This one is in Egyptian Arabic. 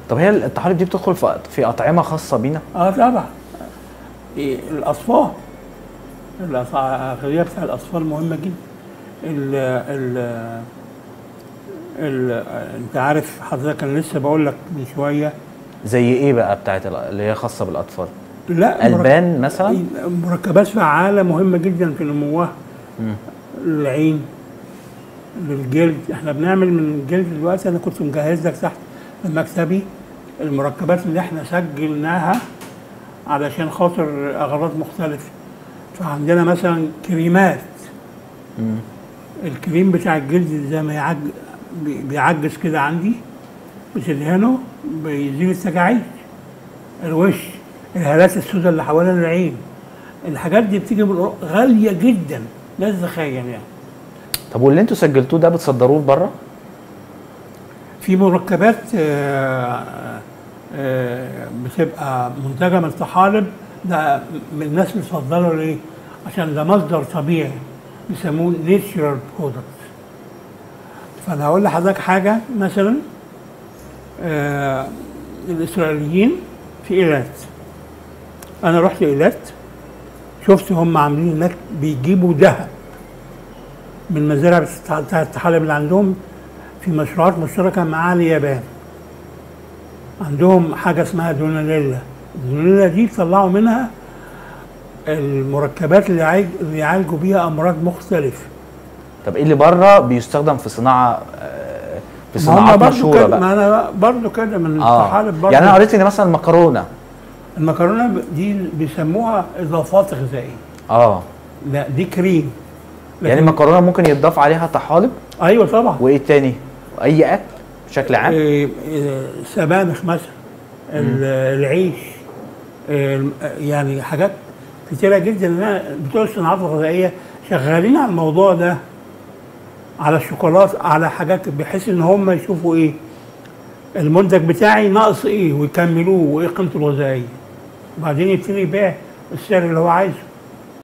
طب هي الطحالب دي بتدخل في في اطعمه خاصه بينا اه طبعا إيه، الاصفار الغذائيه بتاع الاصفار مهمه جدا ال ال ال انت عارف حضرتك انا لسه بقول لك من شويه زي ايه بقى بتاعت ال- اللي هي خاصه بالاطفال لا البان مثلا مرك- مركبات فعاله مهمه جدا في نموها مم. للعين للجلد احنا بنعمل من الجلد دلوقتي انا كنت مجهز لك تحت في مكتبي المركبات اللي احنا سجلناها علشان خاطر اغراض مختلفه فعندنا مثلا كريمات مم. الكريم بتاع الجلد زي ما يعج... بي- بيعجز كده عندي بتدهنه بيزيل التجاعيد الوش الهالات السوداء اللي حوالين العين الحاجات دي بتيجي من أوروبا، غاليه جدا لا تتخيل يعني طب واللي انتوا سجلتوه ده بتصدروه بره في مركبات آه، آه، بتبقى منتجه من الطحالب ده من الناس بتفضله ليه؟ عشان ده مصدر طبيعي بيسموه نيتشرال برودكت فانا هقول لحضرتك حاجه مثلا آه الاسرائيليين في ايلات انا رحت ايلات شفت هم عاملين هناك بيجيبوا ذهب من المزارع بتاع بتاع الطحالب اللي عندهم في مشروعات مشتركه مع اليابان عندهم حاجه اسمها دوناليلا الدوناليلا دي طلعوا منها المركبات اللي يعالج اللي يعالجوا بيها امراض مختلفه طب ايه اللي بره بيستخدم في صناعه آه، في ما هم صناعات برضو مشهوره كده بقى ما انا برضو كده من اه الطحالب برضو يعني انا قريت ان مثلا المكرونه المكرونه ب- دي بيسموها اضافات غذائيه اه لا دي كريم يعني لكن- المكرونه ممكن يتضاف عليها طحالب ايوه طبعا وايه تاني اي اكل بشكل عام إيه، إيه، سبانخ مثلا ال- العيش إيه، الم- يعني حاجات كتيره جدا أنا بتوع الصناعات الغذائيه شغالين على الموضوع ده على الشوكولاته على حاجات بحيث ان هم يشوفوا ايه المنتج بتاعي ناقص ايه ويكملوه وايه قيمته الغذائيه وبعدين يبتدي يبيع السعر اللي هو عايزه